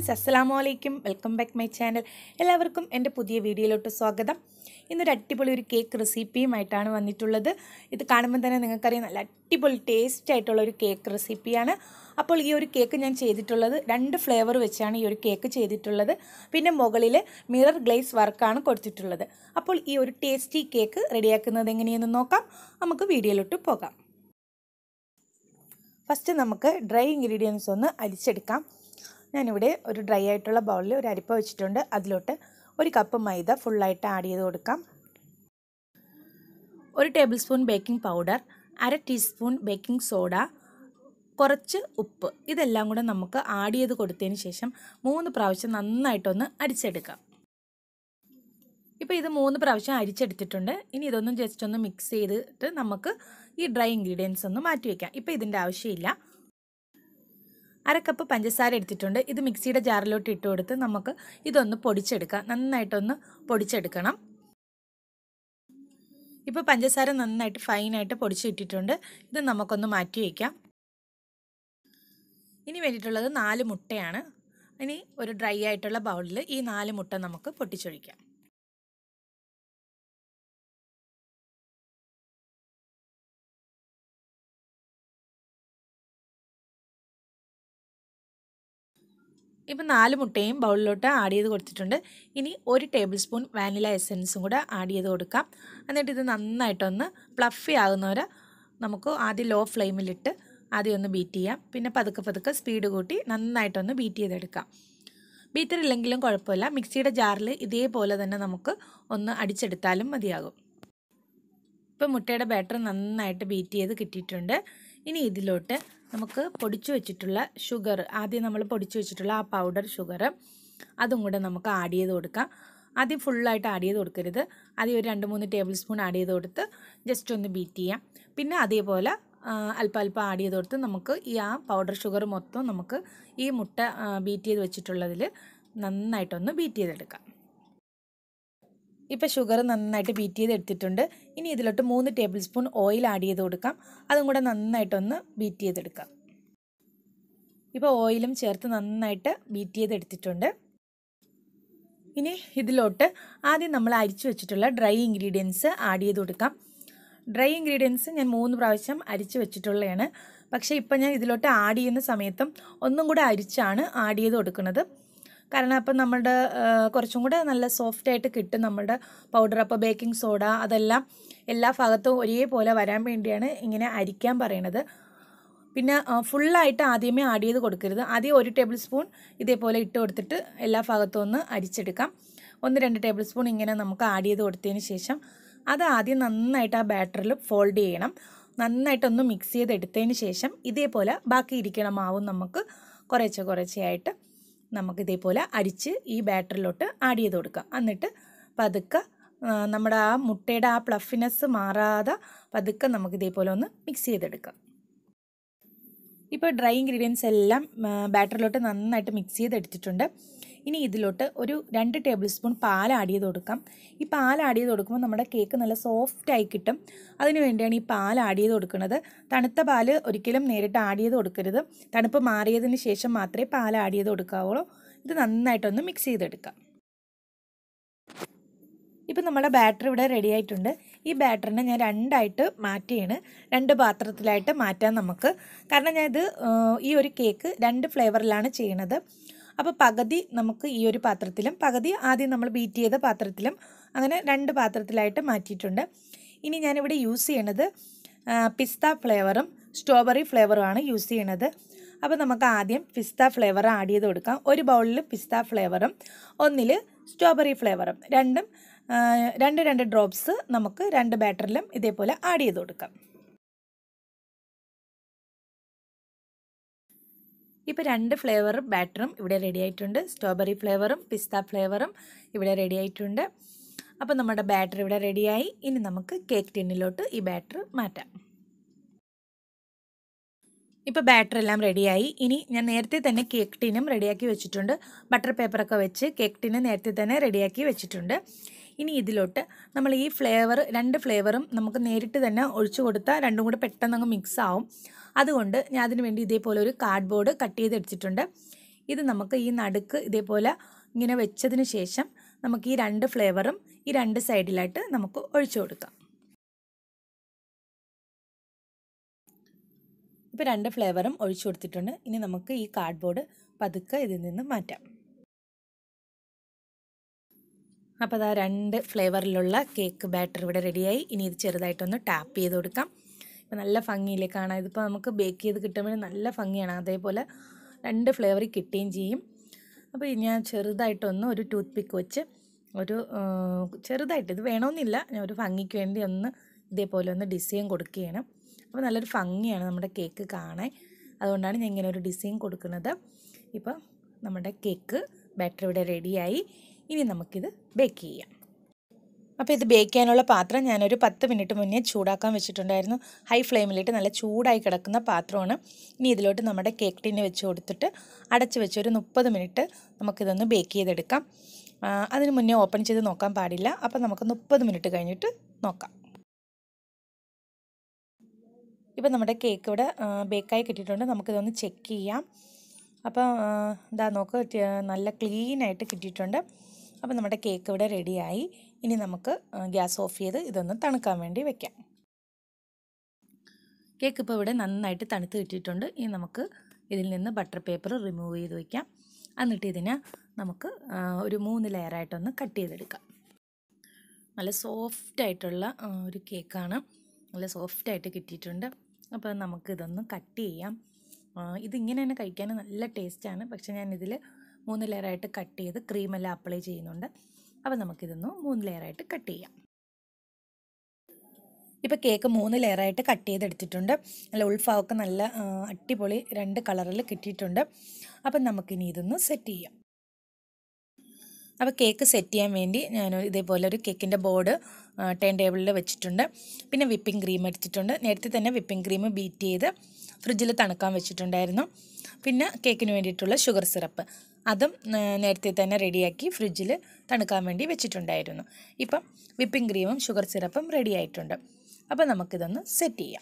friends അസ്സലാമു അലൈക്കും welcome back my channel എല്ലാവർക്കും എൻ്റെ പുതിയ വീഡിയോയിലോട്ട് സ്വാഗതം ഇന്നൊരു അടിപൊളി ഒരു കേക്ക് റെസിപ്പിയുമായിട്ടാണ് വന്നിട്ടുള്ളത് ഇത് കാണുമ്പോൾ തന്നെ നിങ്ങൾക്കറിയാം നല്ല അടിപൊളി ടേസ്റ്റ് ആയിട്ടുള്ള ഒരു കേക്ക് റെസിപ്പിയാണ് അപ്പോൾ ഈ ഒരു കേക്ക് ഞാൻ ചെയ്തിട്ടുള്ളത് രണ്ട് ഫ്ലേവർ വെച്ചാണ് ഈ ഒരു കേക്ക് ചെയ്തിട്ടുള്ളത് പിന്നെ മുകളിൽ മിറർ ഗ്ലേസ് വർക്കാണ് കൊടുത്തിട്ടുള്ളത് അപ്പോൾ ഈ ഒരു ടേസ്റ്റി കേക്ക് റെഡിയാക്കുന്നത് എങ്ങനെയെന്ന് നോക്കാം നമുക്ക് വീഡിയോയിലോട്ട് പോകാം ഫസ്റ്റ് നമുക്ക് ഡ്രൈ ഇൻഗ്രീഡിയൻസ് ഒന്ന് അരിച്ചെടുക്കാം ഞാനിവിടെ ഒരു ഡ്രൈ ആയിട്ടുള്ള ബൗളിൽ ഒരു അരിപ്പ വെച്ചിട്ടുണ്ട് അതിലോട്ട് ഒരു കപ്പ് മൈദ ഫുള്ളായിട്ട് ആഡ് ചെയ്ത് കൊടുക്കാം ഒരു ടേബിൾ സ്പൂൺ ബേക്കിംഗ് പൗഡർ അര ടീസ്പൂൺ ബേക്കിംഗ് സോഡ കുറച്ച് ഉപ്പ് ഇതെല്ലാം കൂടെ നമുക്ക് ആഡ് ചെയ്ത് കൊടുത്തതിന് ശേഷം മൂന്ന് പ്രാവശ്യം നന്നായിട്ടൊന്ന് അരിച്ചെടുക്കാം ഇപ്പോൾ ഇത് മൂന്ന് പ്രാവശ്യം അരിച്ചെടുത്തിട്ടുണ്ട് ഇനി ഇതൊന്നും ജസ്റ്റ് ഒന്ന് മിക്സ് ചെയ്തിട്ട് നമുക്ക് ഈ ഡ്രൈ ഇൻഗ്രീഡിയൻസ് ഒന്ന് മാറ്റി വയ്ക്കാം ഇപ്പോൾ ഇതിൻ്റെ ആവശ്യമില്ല അര കപ്പ് പഞ്ചസാര എടുത്തിട്ടുണ്ട് ഇത് മിക്സിയുടെ ജാറിലോട്ട് ഇട്ട് കൊടുത്ത് നമുക്ക് ഇതൊന്ന് പൊടിച്ചെടുക്കാം നന്നായിട്ടൊന്ന് പൊടിച്ചെടുക്കണം ഇപ്പോൾ പഞ്ചസാര നന്നായിട്ട് ഫൈനായിട്ട് പൊടിച്ചിട്ടിട്ടുണ്ട് ഇത് നമുക്കൊന്ന് മാറ്റി വയ്ക്കാം ഇനി വേണ്ടിയിട്ടുള്ളത് നാല് മുട്ടയാണ് ഇനി ഒരു ഡ്രൈ ആയിട്ടുള്ള ബൗളിൽ ഈ നാല് മുട്ട നമുക്ക് പൊട്ടിച്ചൊഴിക്കാം ഇപ്പം നാല് മുട്ടയും ബൗളിലോട്ട് ആഡ് ചെയ്ത് കൊടുത്തിട്ടുണ്ട് ഇനി ഒരു ടേബിൾ സ്പൂൺ വാനില എസൻസും കൂടെ ആഡ് ചെയ്ത് കൊടുക്കാം എന്നിട്ട് ഇത് നന്നായിട്ടൊന്ന് പ്ലഫി ആകുന്നവരെ നമുക്ക് ആദ്യം ലോ ഫ്ലെയിമിലിട്ട് ആദ്യം ഒന്ന് ബീറ്റ് ചെയ്യാം പിന്നെ പതുക്കെ പതുക്കെ സ്പീഡ് കൂട്ടി നന്നായിട്ടൊന്ന് ബീറ്റ് ചെയ്തെടുക്കാം ബീറ്റർ ഇല്ലെങ്കിലും കുഴപ്പമില്ല മിക്സിയുടെ ജാറിൽ ഇതേപോലെ തന്നെ നമുക്ക് ഒന്ന് അടിച്ചെടുത്താലും മതിയാകും ഇപ്പോൾ മുട്ടയുടെ ബാറ്റർ നന്നായിട്ട് ബീറ്റ് ചെയ്ത് കിട്ടിയിട്ടുണ്ട് ഇനി ഇതിലോട്ട് നമുക്ക് പൊടിച്ചു വെച്ചിട്ടുള്ള ഷുഗർ ആദ്യം നമ്മൾ പൊടിച്ചു വെച്ചിട്ടുള്ള ആ പൗഡർ ഷുഗർ അതും കൂടെ നമുക്ക് ആഡ് ചെയ്ത് കൊടുക്കാം ആദ്യം ഫുള്ളായിട്ട് ആഡ് ചെയ്ത് കൊടുക്കരുത് ആദ്യം ഒരു രണ്ട് മൂന്ന് ടേബിൾ സ്പൂൺ ആഡ് ചെയ്ത് കൊടുത്ത് ജസ്റ്റ് ഒന്ന് ബീറ്റ് ചെയ്യാം പിന്നെ അതേപോലെ അല്പം അല്പം ആഡ് ചെയ്ത് കൊടുത്ത് നമുക്ക് ഈ ആ പൗഡർ ഷുഗർ മൊത്തം നമുക്ക് ഈ മുട്ട ബീറ്റ് ചെയ്ത് വെച്ചിട്ടുള്ളതിൽ നന്നായിട്ടൊന്ന് ബീറ്റ് ചെയ്തെടുക്കാം ഇപ്പോൾ ഷുഗർ നന്നായിട്ട് ബീറ്റ് ചെയ്ത് എടുത്തിട്ടുണ്ട് ഇനി ഇതിലോട്ട് മൂന്ന് ടേബിൾ സ്പൂൺ ഓയിൽ ആഡ് ചെയ്ത് കൊടുക്കാം അതും കൂടെ നന്നായിട്ടൊന്ന് ബീറ്റ് ചെയ്തെടുക്കാം ഇപ്പോൾ ഓയിലും ചേർത്ത് നന്നായിട്ട് ബീറ്റ് ചെയ്തെടുത്തിട്ടുണ്ട് ഇനി ഇതിലോട്ട് ആദ്യം നമ്മൾ അരിച്ചു വെച്ചിട്ടുള്ള ഡ്രൈ ഇൻഗ്രീഡിയൻസ് ആഡ് ചെയ്ത് കൊടുക്കാം ഡ്രൈ ഇൻഗ്രീഡിയൻസ് ഞാൻ മൂന്ന് പ്രാവശ്യം അരിച്ച് വെച്ചിട്ടുള്ളതാണ് പക്ഷേ ഇപ്പം ഞാൻ ഇതിലോട്ട് ആഡ് ചെയ്യുന്ന സമയത്തും ഒന്നും കൂടെ അരിച്ചാണ് ആഡ് ചെയ്ത് കൊടുക്കുന്നത് കാരണം അപ്പം നമ്മുടെ കുറച്ചും കൂടെ നല്ല സോഫ്റ്റ് ആയിട്ട് കിട്ടും നമ്മുടെ പൗഡർ അപ്പോൾ ബേക്കിംഗ് സോഡ അതെല്ലാം എല്ലാ ഭാഗത്തും ഒരേപോലെ വരാൻ വേണ്ടിയാണ് ഇങ്ങനെ അരിക്കാൻ പറയണത് പിന്നെ ഫുള്ളായിട്ട് ആദ്യമേ ആഡ് ചെയ്ത് കൊടുക്കരുത് ആദ്യം ഒരു ടേബിൾ സ്പൂൺ ഇതേപോലെ ഇട്ട് കൊടുത്തിട്ട് എല്ലാ ഭാഗത്തും ഒന്ന് അരിച്ചെടുക്കാം ഒന്ന് രണ്ട് ടേബിൾ സ്പൂൺ ഇങ്ങനെ നമുക്ക് ആഡ് ചെയ്ത് കൊടുത്തതിന് ശേഷം അത് ആദ്യം നന്നായിട്ട് ആ ബാറ്ററിൽ ഫോൾഡ് ചെയ്യണം നന്നായിട്ടൊന്ന് മിക്സ് ചെയ്തെടുത്തതിന് ശേഷം ഇതേപോലെ ബാക്കി ഇരിക്കണ മാവും നമുക്ക് കുറേശ്ശെ കുറേശ്ശെയായിട്ട് നമുക്ക് ഇതേപോലെ അരിച്ച് ഈ ബാറ്ററിലോട്ട് ആഡ് ചെയ്ത് കൊടുക്കാം എന്നിട്ട് പതുക്കെ നമ്മുടെ ആ മുട്ടയുടെ ആ പ്ലഫിനെസ് മാറാതെ പതുക്കെ നമുക്ക് ഇതേപോലെ ഒന്ന് മിക്സ് ചെയ്തെടുക്കാം ഇപ്പോൾ ഡ്രൈ ഇൻഗ്രീഡിയൻസ് എല്ലാം ബാറ്ററിലോട്ട് നന്നായിട്ട് മിക്സ് ചെയ്തെടുത്തിട്ടുണ്ട് ഇനി ഇതിലോട്ട് ഒരു രണ്ട് ടേബിൾ സ്പൂൺ പാൽ ആഡ് ചെയ്ത് കൊടുക്കാം ഈ പാൽ ആഡ് ചെയ്ത് കൊടുക്കുമ്പോൾ നമ്മുടെ കേക്ക് നല്ല സോഫ്റ്റ് ആയി കിട്ടും അതിന് വേണ്ടിയാണ് ഈ പാൽ ആഡ് ചെയ്ത് കൊടുക്കുന്നത് തണുത്ത പാൽ ഒരിക്കലും നേരിട്ട് ആഡ് ചെയ്ത് കൊടുക്കരുത് തണുപ്പ് മാറിയതിന് ശേഷം മാത്രമേ പാൽ ആഡ് ചെയ്ത് കൊടുക്കാവുള്ളൂ ഇത് നന്നായിട്ടൊന്ന് മിക്സ് ചെയ്തെടുക്കാം ഇപ്പം നമ്മുടെ ബാറ്റർ ഇവിടെ റെഡി ആയിട്ടുണ്ട് ഈ ബാറ്ററിനെ ഞാൻ രണ്ടായിട്ട് മാറ്റിയാണ് രണ്ട് പാത്രത്തിലായിട്ട് മാറ്റാം നമുക്ക് കാരണം ഞാൻ ഇത് ഈ ഒരു കേക്ക് രണ്ട് ഫ്ലേവറിലാണ് ചെയ്യണത് അപ്പോൾ പകുതി നമുക്ക് ഈ ഒരു പാത്രത്തിലും പകുതി ആദ്യം നമ്മൾ ബീറ്റ് ചെയ്ത പാത്രത്തിലും അങ്ങനെ രണ്ട് പാത്രത്തിലായിട്ട് മാറ്റിയിട്ടുണ്ട് ഇനി ഞാനിവിടെ യൂസ് ചെയ്യണത് പിസ്ത ഫ്ലേവറും സ്ട്രോബെറി ഫ്ലേവറുമാണ് യൂസ് ചെയ്യണത് അപ്പോൾ നമുക്ക് ആദ്യം പിസ്ത ഫ്ലേവർ ആഡ് ചെയ്ത് കൊടുക്കാം ഒരു ബൗളിൽ പിസ്ത ഫ്ലേവറും ഒന്നിൽ സ്ട്രോബെറി ഫ്ലേവറും രണ്ടും രണ്ട് രണ്ട് ഡ്രോപ്സ് നമുക്ക് രണ്ട് ബാറ്ററിലും ഇതേപോലെ ആഡ് ചെയ്ത് കൊടുക്കാം ഇപ്പോൾ രണ്ട് ഫ്ലേവർ ബാറ്ററും ഇവിടെ റെഡി ആയിട്ടുണ്ട് സ്ട്രോബെറി ഫ്ലേവറും പിസ്ത ഫ്ലേവറും ഇവിടെ റെഡി ആയിട്ടുണ്ട് അപ്പോൾ നമ്മുടെ ബാറ്റർ ഇവിടെ റെഡിയായി ഇനി നമുക്ക് കേക്ക് ടിന്നിലോട്ട് ഈ ബാറ്റർ മാറ്റാം ഇപ്പോൾ ബാറ്റർ എല്ലാം റെഡിയായി ഇനി ഞാൻ നേരത്തെ തന്നെ കേക്ക് ടിന്നും റെഡിയാക്കി വെച്ചിട്ടുണ്ട് ബട്ടർ പേപ്പറൊക്കെ വെച്ച് കേക്ക് ടിന്ന് നേരത്തെ തന്നെ റെഡിയാക്കി വെച്ചിട്ടുണ്ട് ഇനി ഇതിലോട്ട് നമ്മൾ ഈ ഫ്ലേവർ രണ്ട് ഫ്ലേവറും നമുക്ക് നേരിട്ട് തന്നെ ഒഴിച്ചു കൊടുത്താൽ രണ്ടും കൂടെ പെട്ടെന്ന് അങ്ങ് മിക്സ് ആവും അതുകൊണ്ട് ഞാൻ അതിന് വേണ്ടി ഇതേപോലെ ഒരു കാർഡ്ബോർഡ് കട്ട് ചെയ്തെടുത്തിട്ടുണ്ട് ഇത് നമുക്ക് ഈ നടുക്ക് ഇതേപോലെ ഇങ്ങനെ വെച്ചതിന് ശേഷം നമുക്ക് ഈ രണ്ട് ഫ്ലേവറും ഈ രണ്ട് സൈഡിലായിട്ട് നമുക്ക് ഒഴിച്ചു കൊടുക്കാം ഇപ്പോൾ രണ്ട് ഫ്ലേവറും ഒഴിച്ചു കൊടുത്തിട്ടുണ്ട് ഇനി നമുക്ക് ഈ കാർഡ്ബോർഡ് പതുക്കെ ഇതിൽ നിന്ന് മാറ്റാം അപ്പോൾ അതാ രണ്ട് ഫ്ലേവറിലുള്ള കേക്ക് ബാറ്റർ ഇവിടെ റെഡിയായി ഇനി ഇത് ചെറുതായിട്ടൊന്ന് ടാപ്പ് ചെയ്ത് കൊടുക്കാം ഇപ്പോൾ നല്ല ഭംഗിയില്ലേ കാണാം ഇതിപ്പോൾ നമുക്ക് ബേക്ക് ചെയ്ത് കിട്ടുമ്പോൾ നല്ല ഭംഗിയാണ് അതേപോലെ രണ്ട് ഫ്ലേവറിൽ കിട്ടുകയും ചെയ്യും അപ്പോൾ ഞാൻ ചെറുതായിട്ടൊന്ന് ഒരു ടൂത്ത് പിക്ക് വെച്ച് ഒരു ചെറുതായിട്ട് ഇത് വേണമെന്നില്ല ഞാൻ ഒരു ഭംഗിക്ക് വേണ്ടി ഒന്ന് ഇതേപോലെ ഒന്ന് ഡിസൈൻ കൊടുക്കുകയാണ് അപ്പോൾ നല്ലൊരു ഭംഗിയാണ് നമ്മുടെ കേക്ക് കാണാൻ അതുകൊണ്ടാണ് ഞാൻ ഇങ്ങനെ ഒരു ഡിസൈൻ കൊടുക്കുന്നത് ഇപ്പോൾ നമ്മുടെ കേക്ക് ബാറ്റർ ഇവിടെ റെഡിയായി ഇനി നമുക്കിത് ബേക്ക് ചെയ്യാം അപ്പോൾ ഇത് ബേക്ക് ചെയ്യാനുള്ള പാത്രം ഞാനൊരു പത്ത് മിനിറ്റ് മുന്നേ ചൂടാക്കാൻ വെച്ചിട്ടുണ്ടായിരുന്നു ഹൈ ഫ്ലെയിമിലിട്ട് നല്ല ചൂടായി കിടക്കുന്ന പാത്രമാണ് ഇനി ഇതിലോട്ട് നമ്മുടെ കേക്ക് ടിന്ന് വെച്ച് കൊടുത്തിട്ട് അടച്ച് വെച്ച് ഒരു മുപ്പത് മിനിറ്റ് നമുക്കിതൊന്ന് ബേക്ക് ചെയ്തെടുക്കാം അതിന് മുന്നേ ഓപ്പൺ ചെയ്ത് നോക്കാൻ പാടില്ല അപ്പോൾ നമുക്ക് മുപ്പത് മിനിറ്റ് കഴിഞ്ഞിട്ട് നോക്കാം ഇപ്പം നമ്മുടെ കേക്ക് ഇവിടെ ബേക്കായി കിട്ടിയിട്ടുണ്ട് നമുക്കിതൊന്ന് ചെക്ക് ചെയ്യാം അപ്പോൾ ഇതാ നോക്ക് നല്ല ക്ലീനായിട്ട് കിട്ടിയിട്ടുണ്ട് അപ്പോൾ നമ്മുടെ കേക്ക് ഇവിടെ റെഡിയായി ഇനി നമുക്ക് ഗ്യാസ് ഓഫ് ചെയ്ത് ഇതൊന്ന് തണുക്കാൻ വേണ്ടി വെക്കാം കേക്ക് ഇപ്പോൾ ഇവിടെ നന്നായിട്ട് തണുത്ത് കിട്ടിയിട്ടുണ്ട് ഇനി നമുക്ക് ഇതിൽ നിന്ന് ബട്ടർ പേപ്പർ റിമൂവ് ചെയ്ത് വയ്ക്കാം എന്നിട്ട് ഇതിനെ നമുക്ക് ഒരു മൂന്ന് ലെയറായിട്ടൊന്ന് കട്ട് ചെയ്തെടുക്കാം നല്ല സോഫ്റ്റ് ആയിട്ടുള്ള ഒരു കേക്കാണ് നല്ല സോഫ്റ്റായിട്ട് കിട്ടിയിട്ടുണ്ട് അപ്പോൾ നമുക്കിതൊന്ന് കട്ട് ചെയ്യാം ഇതിങ്ങനെ തന്നെ കഴിക്കാൻ നല്ല ടേസ്റ്റാണ് പക്ഷേ ഞാൻ ഇതിൽ മൂന്ന് ലെയറായിട്ട് കട്ട് ചെയ്ത് ക്രീമെല്ലാം അപ്ലൈ ചെയ്യുന്നുണ്ട് അപ്പോൾ നമുക്കിതൊന്ന് മൂന്ന് ലെയറായിട്ട് കട്ട് ചെയ്യാം ഇപ്പോൾ കേക്ക് മൂന്ന് ലെയറായിട്ട് കട്ട് ചെയ്തെടുത്തിട്ടുണ്ട് നല്ല ഉൾഭാഗമൊക്കെ നല്ല അടിപൊളി രണ്ട് കളറിൽ കിട്ടിയിട്ടുണ്ട് അപ്പം നമുക്കിനി ഇതൊന്ന് സെറ്റ് ചെയ്യാം അപ്പോൾ കേക്ക് സെറ്റ് ചെയ്യാൻ വേണ്ടി ഞാൻ ഇതേപോലെ ഒരു കേക്കിൻ്റെ ബോർഡ് ടേൺ ടേബിളിൽ വെച്ചിട്ടുണ്ട് പിന്നെ വിപ്പിംഗ് ക്രീം എടുത്തിട്ടുണ്ട് നേരത്തെ തന്നെ വിപ്പിംഗ് ക്രീം ബീറ്റ് ചെയ്ത് ഫ്രിഡ്ജിൽ തണുക്കാൻ വെച്ചിട്ടുണ്ടായിരുന്നു പിന്നെ കേക്കിന് വേണ്ടിയിട്ടുള്ള ഷുഗർ സിറപ്പ് അതും നേരത്തെ തന്നെ റെഡിയാക്കി ഫ്രിഡ്ജിൽ തണുക്കാൻ വേണ്ടി വെച്ചിട്ടുണ്ടായിരുന്നു ഇപ്പം വിപ്പിംഗ് ക്രീമും ഷുഗർ സിറപ്പും റെഡി ആയിട്ടുണ്ട് അപ്പോൾ നമുക്കിതൊന്ന് സെറ്റ് ചെയ്യാം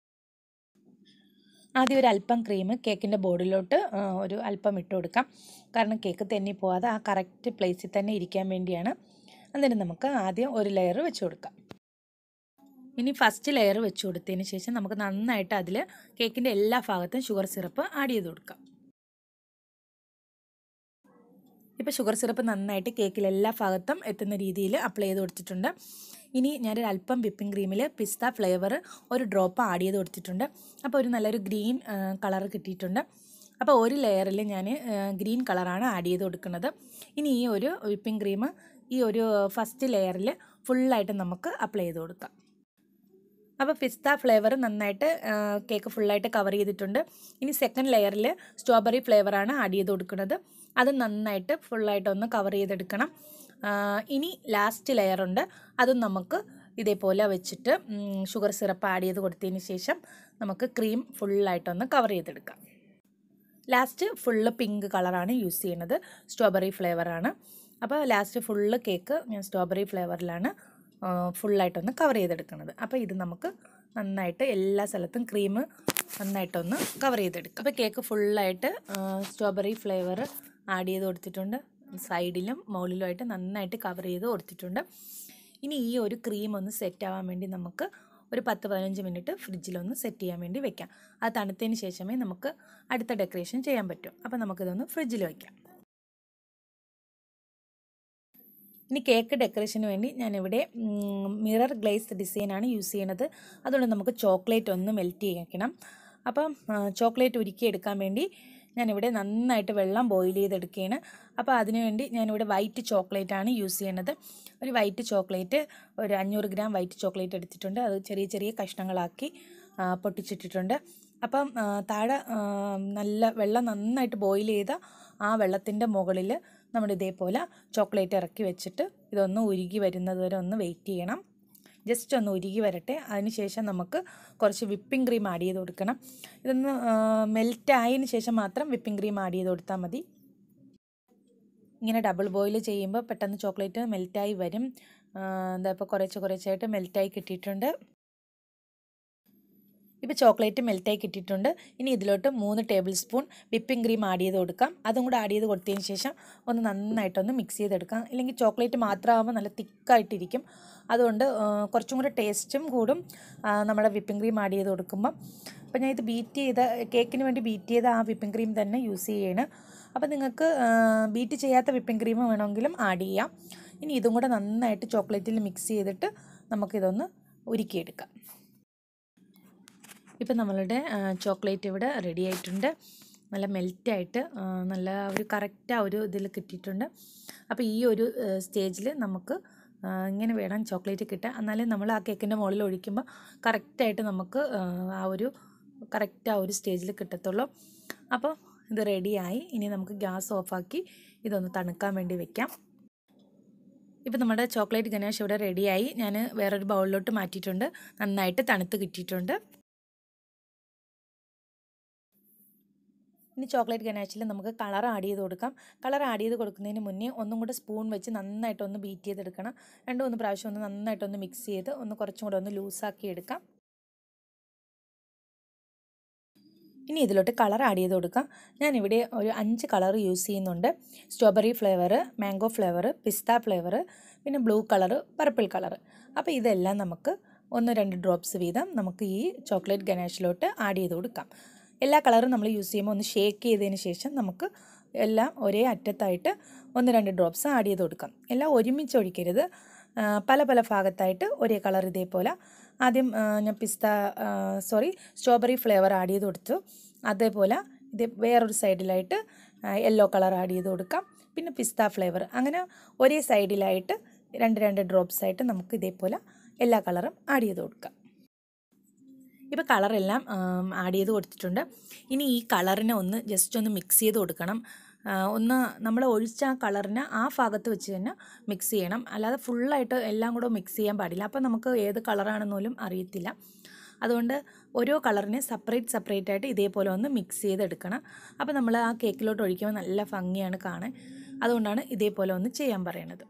ആദ്യം ഒരു അല്പം ക്രീം കേക്കിൻ്റെ ബോർഡിലോട്ട് ഒരു അല്പം ഇട്ട് കൊടുക്കാം കാരണം കേക്ക് തെന്നി പോവാതെ ആ കറക്റ്റ് പ്ലേസിൽ തന്നെ ഇരിക്കാൻ വേണ്ടിയാണ് എന്നിട്ട് നമുക്ക് ആദ്യം ഒരു ലെയർ വെച്ച് കൊടുക്കാം ഇനി ഫസ്റ്റ് ലെയർ വെച്ച് കൊടുത്തതിന് ശേഷം നമുക്ക് നന്നായിട്ട് അതിൽ കേക്കിൻ്റെ എല്ലാ ഭാഗത്തും ഷുഗർ സിറപ്പ് ആഡ് ചെയ്ത് കൊടുക്കാം ഇപ്പോൾ ഷുഗർ സിറപ്പ് നന്നായിട്ട് കേക്കിൽ എല്ലാ ഭാഗത്തും എത്തുന്ന രീതിയിൽ അപ്ലൈ ചെയ്ത് കൊടുത്തിട്ടുണ്ട് ഇനി ഞാനൊരു അല്പം വിപ്പിംഗ് ക്രീമിൽ പിസ്ത ഫ്ലേവർ ഒരു ഡ്രോപ്പ് ആഡ് ചെയ്ത് കൊടുത്തിട്ടുണ്ട് അപ്പോൾ ഒരു നല്ലൊരു ഗ്രീൻ കളർ കിട്ടിയിട്ടുണ്ട് അപ്പോൾ ഒരു ലെയറിൽ ഞാൻ ഗ്രീൻ കളറാണ് ആഡ് ചെയ്ത് കൊടുക്കുന്നത് ഇനി ഈ ഒരു വിപ്പിംഗ് ക്രീം ഈ ഒരു ഫസ്റ്റ് ലെയറിൽ ഫുള്ളായിട്ട് നമുക്ക് അപ്ലൈ ചെയ്ത് കൊടുക്കാം അപ്പോൾ പിസ്ത ഫ്ലേവർ നന്നായിട്ട് കേക്ക് ഫുള്ളായിട്ട് കവർ ചെയ്തിട്ടുണ്ട് ഇനി സെക്കൻഡ് ലെയറിൽ സ്ട്രോബെറി ഫ്ലേവറാണ് ആഡ് ചെയ്ത് കൊടുക്കുന്നത് അത് നന്നായിട്ട് ഫുള്ളായിട്ട് ഒന്ന് കവർ ചെയ്തെടുക്കണം ഇനി ലാസ്റ്റ് ലെയറുണ്ട് അതും നമുക്ക് ഇതേപോലെ വെച്ചിട്ട് ഷുഗർ സിറപ്പ് ആഡ് ചെയ്ത് കൊടുത്തതിന് ശേഷം നമുക്ക് ക്രീം ഫുള്ളായിട്ടൊന്ന് കവർ ചെയ്തെടുക്കാം ലാസ്റ്റ് ഫുള്ള് പിങ്ക് കളറാണ് യൂസ് ചെയ്യുന്നത് സ്ട്രോബെറി ഫ്ലേവറാണ് അപ്പോൾ ലാസ്റ്റ് ഫുള്ള് കേക്ക് ഞാൻ സ്ട്രോബെറി ഫ്ലേവറിലാണ് ഫുള്ളായിട്ടൊന്ന് കവർ ചെയ്തെടുക്കുന്നത് അപ്പോൾ ഇത് നമുക്ക് നന്നായിട്ട് എല്ലാ സ്ഥലത്തും ക്രീം നന്നായിട്ടൊന്ന് കവർ ചെയ്തെടുക്കാം അപ്പോൾ കേക്ക് ഫുള്ളായിട്ട് സ്ട്രോബെറി ഫ്ലേവർ ആഡ് ചെയ്ത് കൊടുത്തിട്ടുണ്ട് സൈഡിലും മുകളിലുമായിട്ട് നന്നായിട്ട് കവർ ചെയ്ത് കൊടുത്തിട്ടുണ്ട് ഇനി ഈ ഒരു ക്രീം ഒന്ന് സെറ്റ് ആവാൻ വേണ്ടി നമുക്ക് ഒരു പത്ത് പതിനഞ്ച് മിനിറ്റ് ഫ്രിഡ്ജിലൊന്ന് സെറ്റ് ചെയ്യാൻ വേണ്ടി വെക്കാം അത് തണുത്തതിന് ശേഷമേ നമുക്ക് അടുത്ത ഡെക്കറേഷൻ ചെയ്യാൻ പറ്റൂ അപ്പോൾ നമുക്കിതൊന്ന് ഫ്രിഡ്ജിൽ വയ്ക്കാം ഇനി കേക്ക് ഡെക്കറേഷന് വേണ്ടി ഞാനിവിടെ മിറർ ഗ്ലേസ് ഡിസൈനാണ് യൂസ് ചെയ്യണത് അതുകൊണ്ട് നമുക്ക് ചോക്ലേറ്റ് ഒന്ന് മെൽറ്റ് ചെയ്യിക്കണം അപ്പം ചോക്ലേറ്റ് ഉരുക്കിയെടുക്കാൻ വേണ്ടി ഞാനിവിടെ നന്നായിട്ട് വെള്ളം ബോയിൽ ചെയ്തെടുക്കുകയാണ് അപ്പോൾ അതിനുവേണ്ടി ഞാനിവിടെ വൈറ്റ് ചോക്ലേറ്റ് ആണ് യൂസ് ചെയ്യണത് ഒരു വൈറ്റ് ചോക്ലേറ്റ് ഒരു അഞ്ഞൂറ് ഗ്രാം വൈറ്റ് ചോക്ലേറ്റ് എടുത്തിട്ടുണ്ട് അത് ചെറിയ ചെറിയ കഷ്ണങ്ങളാക്കി പൊട്ടിച്ചിട്ടിട്ടുണ്ട് അപ്പം താഴെ നല്ല വെള്ളം നന്നായിട്ട് ബോയിൽ ചെയ്ത ആ വെള്ളത്തിൻ്റെ മുകളിൽ നമ്മൾ ഇതേപോലെ ചോക്ലേറ്റ് ഇറക്കി വെച്ചിട്ട് ഇതൊന്ന് ഉരുകി വരുന്നത് വരെ ഒന്ന് വെയിറ്റ് ചെയ്യണം ജസ്റ്റ് ഒന്ന് ഉരുകി വരട്ടെ അതിനുശേഷം നമുക്ക് കുറച്ച് വിപ്പിംഗ് ക്രീം ആഡ് ചെയ്ത് കൊടുക്കണം ഇതൊന്ന് മെൽറ്റ് ആയതിന് ശേഷം മാത്രം വിപ്പിംഗ് ക്രീം ആഡ് ചെയ്ത് കൊടുത്താൽ മതി ഇങ്ങനെ ഡബിൾ ബോയിൽ ചെയ്യുമ്പോൾ പെട്ടെന്ന് ചോക്ലേറ്റ് മെൽറ്റായി വരും എന്താ ഇപ്പോൾ കുറേശ്ശെ കുറേശ്ശായിട്ട് മെൽറ്റായി കിട്ടിയിട്ടുണ്ട് ഇപ്പോൾ ചോക്ലേറ്റ് മെൽറ്റായി കിട്ടിയിട്ടുണ്ട് ഇനി ഇതിലോട്ട് മൂന്ന് tablespoon whipping cream add ചെയ്ത് കൊടുക്കാം അതും കൂടെ ആഡ് ചെയ്ത് കൊടുത്തതിന് ശേഷം ഒന്ന് നന്നായിട്ടൊന്ന് മിക്സ് ചെയ്തെടുക്കാം ഇല്ലെങ്കിൽ ചോക്ലേറ്റ് മാത്രമാകുമ്പോൾ നല്ല തിക്കായിട്ടിരിക്കും അതുകൊണ്ട് കുറച്ചും കൂടെ ടേസ്റ്റും കൂടും നമ്മുടെ വിപ്പിംഗ് ക്രീം ആഡ് ചെയ്ത് കൊടുക്കുമ്പം അപ്പോൾ ഞാൻ ഇത് ബീറ്റ് ചെയ്ത കേക്കിന് വേണ്ടി ബീറ്റ് ചെയ്ത ആ വിപ്പിംഗ് ക്രീം തന്നെ യൂസ് ചെയ്യണം അപ്പോൾ നിങ്ങൾക്ക് ബീറ്റ് ചെയ്യാത്ത വിപ്പിംഗ് ക്രീം വേണമെങ്കിലും ആഡ് ചെയ്യാം ഇനി ഇതും കൂടെ നന്നായിട്ട് ചോക്ലേറ്റിൽ മിക്സ് ചെയ്തിട്ട് നമുക്കിതൊന്ന് ഉരുക്കിയെടുക്കാം ഇപ്പം നമ്മളുടെ ചോക്ലേറ്റ് ഇവിടെ റെഡി ആയിട്ടുണ്ട് നല്ല മെൽറ്റായിട്ട് നല്ല ഒരു കറക്റ്റ് ആ ഒരു ഇതിൽ കിട്ടിയിട്ടുണ്ട് അപ്പോൾ ഈ ഒരു സ്റ്റേജിൽ നമുക്ക് ഇങ്ങനെ വേണം ചോക്ലേറ്റ് കിട്ടാൻ എന്നാലേ നമ്മൾ ആ കേക്കിൻ്റെ മുകളിൽ ഒഴിക്കുമ്പോൾ കറക്റ്റായിട്ട് നമുക്ക് ആ ഒരു കറക്റ്റ് ആ ഒരു സ്റ്റേജിൽ കിട്ടത്തുള്ളൂ അപ്പോൾ ഇത് റെഡിയായി ഇനി നമുക്ക് ഗ്യാസ് ഓഫാക്കി ഇതൊന്ന് തണുക്കാൻ വേണ്ടി വെക്കാം ഇപ്പോൾ നമ്മുടെ ചോക്ലേറ്റ് ഗണേഷ് ഇവിടെ റെഡിയായി ഞാൻ വേറൊരു ബൗളിലോട്ട് മാറ്റിയിട്ടുണ്ട് നന്നായിട്ട് തണുത്ത് കിട്ടിയിട്ടുണ്ട് ഇനി ചോക്ലേറ്റ് ഗനാച്ചിൽ നമുക്ക് കളർ ആഡ് ചെയ്ത് കൊടുക്കാം കളർ ആഡ് ചെയ്ത് കൊടുക്കുന്നതിന് മുന്നേ ഒന്നും കൂടെ സ്പൂൺ വെച്ച് നന്നായിട്ടൊന്ന് ബീറ്റ് ചെയ്തെടുക്കണം രണ്ടു മൂന്ന് പ്രാവശ്യം ഒന്ന് നന്നായിട്ടൊന്ന് മിക്സ് ചെയ്ത് ഒന്ന് കുറച്ചും കൂടെ ഒന്ന് ലൂസാക്കി എടുക്കാം ഇനി ഇതിലോട്ട് കളർ ആഡ് ചെയ്ത് കൊടുക്കാം ഞാനിവിടെ ഒരു അഞ്ച് കളർ യൂസ് ചെയ്യുന്നുണ്ട് സ്ട്രോബെറി ഫ്ലേവർ മാംഗോ ഫ്ലേവർ പിസ്ത ഫ്ലേവർ പിന്നെ ബ്ലൂ കളർ പർപ്പിൾ കളർ അപ്പോൾ ഇതെല്ലാം നമുക്ക് ഒന്ന് രണ്ട് ഡ്രോപ്സ് വീതം നമുക്ക് ഈ ചോക്ലേറ്റ് ഗനാഷിലോട്ട് ആഡ് ചെയ്ത് കൊടുക്കാം എല്ലാ കളറും നമ്മൾ യൂസ് ചെയ്യുമ്പോൾ ഒന്ന് ഷേക്ക് ചെയ്തതിന് ശേഷം നമുക്ക് എല്ലാം ഒരേ അറ്റത്തായിട്ട് ഒന്ന് രണ്ട് ഡ്രോപ്സ് ആഡ് ചെയ്ത് കൊടുക്കാം എല്ലാം ഒരുമിച്ച് ഒഴിക്കരുത് പല പല ഭാഗത്തായിട്ട് ഒരേ കളർ ഇതേപോലെ ആദ്യം ഞാൻ പിസ്ത സോറി സ്ട്രോബെറി ഫ്ലേവർ ആഡ് ചെയ്ത് കൊടുത്തു അതേപോലെ ഇത് വേറൊരു സൈഡിലായിട്ട് യെല്ലോ കളർ ആഡ് ചെയ്ത് കൊടുക്കാം പിന്നെ പിസ്ത ഫ്ലേവർ അങ്ങനെ ഒരേ സൈഡിലായിട്ട് രണ്ട് രണ്ട് ഡ്രോപ്സ് ആയിട്ട് നമുക്ക് ഇതേപോലെ എല്ലാ കളറും ആഡ് ചെയ്ത് കൊടുക്കാം ഇപ്പോൾ കളറെല്ലാം ആഡ് ചെയ്ത് കൊടുത്തിട്ടുണ്ട് ഇനി ഈ കളറിനെ ഒന്ന് ജസ്റ്റ് ഒന്ന് മിക്സ് ചെയ്ത് കൊടുക്കണം ഒന്ന് നമ്മൾ ഒഴിച്ച ആ കളറിനെ ആ ഭാഗത്ത് വെച്ച് തന്നെ മിക്സ് ചെയ്യണം അല്ലാതെ ഫുള്ളായിട്ട് എല്ലാം കൂടെ മിക്സ് ചെയ്യാൻ പാടില്ല അപ്പോൾ നമുക്ക് ഏത് കളറാണെന്നോലും അറിയത്തില്ല അതുകൊണ്ട് ഓരോ കളറിനെ സെപ്പറേറ്റ് സെപ്പറേറ്റ് ആയിട്ട് ഇതേപോലെ ഒന്ന് മിക്സ് ചെയ്തെടുക്കണം അപ്പോൾ നമ്മൾ ആ കേക്കിലോട്ട് ഒഴിക്കുമ്പോൾ നല്ല ഭംഗിയാണ് കാണാൻ അതുകൊണ്ടാണ് ഇതേപോലെ ഒന്ന് ചെയ്യാൻ പറയണത്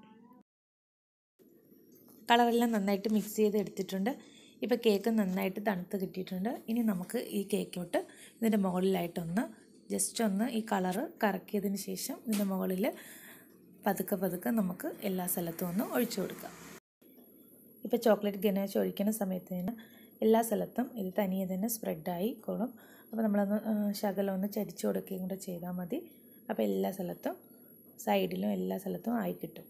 കളറെല്ലാം നന്നായിട്ട് മിക്സ് ചെയ്ത് എടുത്തിട്ടുണ്ട് ഇപ്പോൾ കേക്ക് നന്നായിട്ട് തണുത്ത് കിട്ടിയിട്ടുണ്ട് ഇനി നമുക്ക് ഈ കേക്കോട്ട് ഇതിൻ്റെ മുകളിലായിട്ടൊന്ന് ജസ്റ്റ് ഒന്ന് ഈ കളറ് കറക്കിയതിന് ശേഷം ഇതിൻ്റെ മുകളിൽ പതുക്കെ പതുക്കെ നമുക്ക് എല്ലാ സ്ഥലത്തും ഒന്ന് ഒഴിച്ചു കൊടുക്കാം ഇപ്പോൾ ചോക്ലേറ്റ് ഗനാച്ച് ഒഴിക്കുന്ന സമയത്ത് തന്നെ എല്ലാ സ്ഥലത്തും ഇത് തനിയെ തന്നെ സ്പ്രെഡായി കോളും അപ്പോൾ നമ്മളൊന്ന് ശകലം ഒന്ന് ചരിച്ചു കൊടുക്കുകയും കൂടെ ചെയ്താൽ മതി അപ്പോൾ എല്ലാ സ്ഥലത്തും സൈഡിലും എല്ലാ സ്ഥലത്തും ആയി കിട്ടും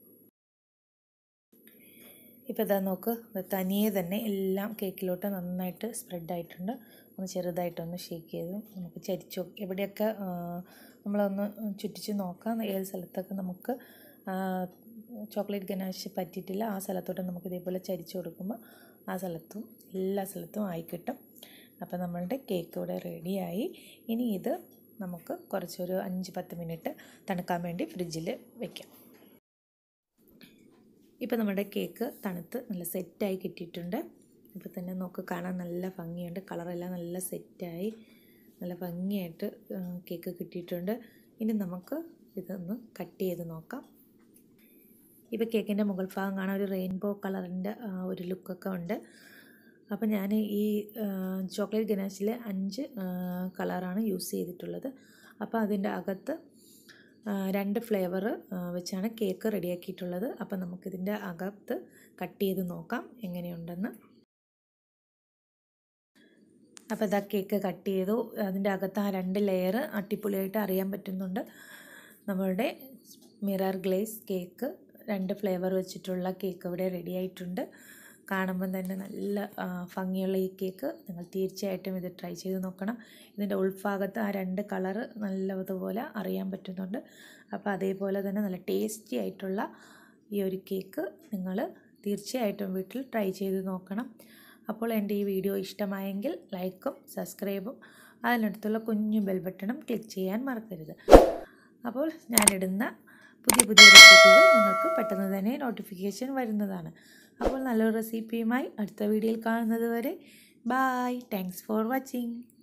ഇപ്പോൾ ഇതാ നോക്ക് തനിയെ തന്നെ എല്ലാം കേക്കിലോട്ട് നന്നായിട്ട് സ്പ്രെഡായിട്ടുണ്ട് ഒന്ന് ചെറുതായിട്ടൊന്ന് ഷേക്ക് ചെയ്ത് നമുക്ക് ചരിച്ചു എവിടെയൊക്കെ നമ്മളൊന്ന് ചുറ്റിച്ച് നോക്കാം ഏത് സ്ഥലത്തൊക്കെ നമുക്ക് ചോക്ലേറ്റ് ഗനാഷ് പറ്റിയിട്ടില്ല ആ സ്ഥലത്തോട്ട് നമുക്ക് ഇതേപോലെ ചരിച്ചു കൊടുക്കുമ്പോൾ ആ സ്ഥലത്തും എല്ലാ സ്ഥലത്തും ആയി കിട്ടും അപ്പോൾ നമ്മളുടെ കേക്ക് ഇവിടെ റെഡിയായി ഇനി ഇത് നമുക്ക് കുറച്ചൊരു അഞ്ച് പത്ത് മിനിറ്റ് തണുക്കാൻ വേണ്ടി ഫ്രിഡ്ജിൽ വെക്കാം ഇപ്പോൾ നമ്മുടെ കേക്ക് തണുത്ത് നല്ല സെറ്റായി കിട്ടിയിട്ടുണ്ട് ഇപ്പോൾ തന്നെ നോക്ക് കാണാൻ നല്ല ഭംഗിയുണ്ട് കളറെല്ലാം നല്ല സെറ്റായി നല്ല ഭംഗിയായിട്ട് കേക്ക് കിട്ടിയിട്ടുണ്ട് ഇനി നമുക്ക് ഇതൊന്ന് കട്ട് ചെയ്ത് നോക്കാം ഇപ്പോൾ കേക്കിൻ്റെ മുകൾ ഭാഗം കാണാൻ ഒരു റെയിൻബോ കളറിൻ്റെ ഒരു ലുക്കൊക്കെ ഉണ്ട് അപ്പോൾ ഞാൻ ഈ ചോക്ലേറ്റ് ഗനാഷിൽ അഞ്ച് കളറാണ് യൂസ് ചെയ്തിട്ടുള്ളത് അപ്പോൾ അതിൻ്റെ അകത്ത് രണ്ട് ഫ്ലേവർ വെച്ചാണ് കേക്ക് റെഡിയാക്കിയിട്ടുള്ളത് അപ്പോൾ നമുക്കിതിൻ്റെ അകത്ത് കട്ട് ചെയ്ത് നോക്കാം എങ്ങനെയുണ്ടെന്ന് അപ്പോൾ ഇതാ കേക്ക് കട്ട് ചെയ്തു അതിൻ്റെ അകത്ത് ആ രണ്ട് ലെയർ അടിപൊളിയായിട്ട് അറിയാൻ പറ്റുന്നുണ്ട് നമ്മളുടെ മിറർ ഗ്ലേസ് കേക്ക് രണ്ട് ഫ്ലേവർ വെച്ചിട്ടുള്ള കേക്ക് ഇവിടെ റെഡി ആയിട്ടുണ്ട് കാണുമ്പം തന്നെ നല്ല ഭംഗിയുള്ള ഈ കേക്ക് നിങ്ങൾ തീർച്ചയായിട്ടും ഇത് ട്രൈ ചെയ്ത് നോക്കണം ഇതിൻ്റെ ഉൾഭാഗത്ത് ആ രണ്ട് കളറ് നല്ലതുപോലെ അറിയാൻ പറ്റുന്നുണ്ട് അപ്പോൾ അതേപോലെ തന്നെ നല്ല ടേസ്റ്റി ആയിട്ടുള്ള ഈ ഒരു കേക്ക് നിങ്ങൾ തീർച്ചയായിട്ടും വീട്ടിൽ ട്രൈ ചെയ്ത് നോക്കണം അപ്പോൾ എൻ്റെ ഈ വീഡിയോ ഇഷ്ടമായെങ്കിൽ ലൈക്കും സബ്സ്ക്രൈബും അതിനടുത്തുള്ള കുഞ്ഞു ബെൽ ബട്ടണും ക്ലിക്ക് ചെയ്യാൻ മറക്കരുത് അപ്പോൾ ഞാനിടുന്ന പുതിയ പുതിയ റെസിപ്പികൾ നിങ്ങൾക്ക് പെട്ടെന്ന് തന്നെ നോട്ടിഫിക്കേഷൻ വരുന്നതാണ് അപ്പോൾ നല്ലൊരു റെസിപ്പിയുമായി അടുത്ത വീഡിയോയിൽ കാണുന്നത് വരെ ബായ് താങ്ക്സ് ഫോർ വാച്ചിങ്